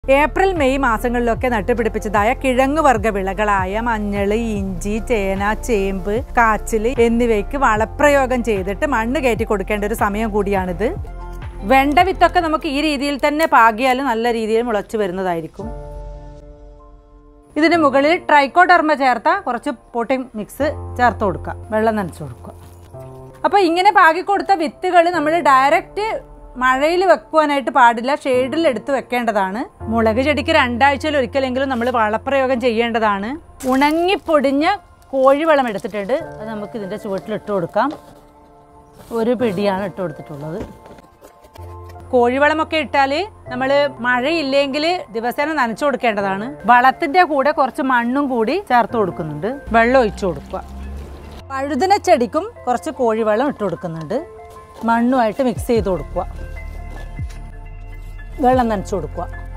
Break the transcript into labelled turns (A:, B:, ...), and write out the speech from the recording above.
A: April May മാസങ്ങളിലൊക്കെ നട്ടുപിടിപ്പിച്ചതായ കിഴങ്ങ് വർഗ്ഗ വിളകളായ മഞ്ഞൾ ഇഞ്ചി ചേന ചേമ്പ് കാച്ചിൽ എന്നിവയ്ക്ക് വളപ്രയോഗം ചെയ്തിട്ട് മണ്ണ് കയറ്റി കൊടുക്കേണ്ട ഒരു സമയം കൂടിയാണിത് വെണ്ട വിത്തൊക്കെ നമുക്ക് ഈ രീതിയിൽ തന്നെ പാകിയാൽ നല്ല രീതിയിൽ മുളച്ചു വരുന്നതായിരിക്കും ഇതിന് മുകളിൽ ട്രൈക്കോഡർമ ചേർത്ത കുറച്ച് പോട്ടിംഗ് മിക്സ് ചേർത്ത് കൊടുക്കുക വെള്ളം നനച്ചു കൊടുക്കുക അപ്പോൾ ഇങ്ങനെ പാകി കൊടുത്ത വിത്തുകൾ നമ്മൾ ഡയറക്റ്റ് മഴയിൽ വെക്കുവാനായിട്ട് പാടില്ല ഷെയ്ഡിൽ എടുത്ത് വെക്കേണ്ടതാണ് മുളക് ചെടിക്ക് രണ്ടാഴ്ചയിൽ ഒരിക്കലെങ്കിലും നമ്മൾ വളപ്രയോഗം ചെയ്യേണ്ടതാണ് ഉണങ്ങിപ്പൊടിഞ്ഞ കോഴിവളം എടുത്തിട്ടുണ്ട് അത് നമുക്ക് ഇതിൻ്റെ ചുവട്ടിൽ ഇട്ട് കൊടുക്കാം ഒരു പിടിയാണ് ഇട്ട് കൊടുത്തിട്ടുള്ളത് കോഴിവളമൊക്കെ ഇട്ടാൽ നമ്മൾ മഴയില്ലെങ്കിൽ ദിവസേന നനച്ചു കൊടുക്കേണ്ടതാണ് വളത്തിൻ്റെ കൂടെ കുറച്ച് മണ്ണും കൂടി ചേർത്ത് കൊടുക്കുന്നുണ്ട് വെള്ളം ഒഴിച്ചു കൊടുക്കുക വഴുതന ചെടിക്കും കുറച്ച് കോഴിവെള്ളം ഇട്ട് കൊടുക്കുന്നുണ്ട് മണ്ണുമായിട്ട് മിക്സ് ചെയ്ത് കൊടുക്കുക വെള്ളം നനച്ചു കൊടുക്കുക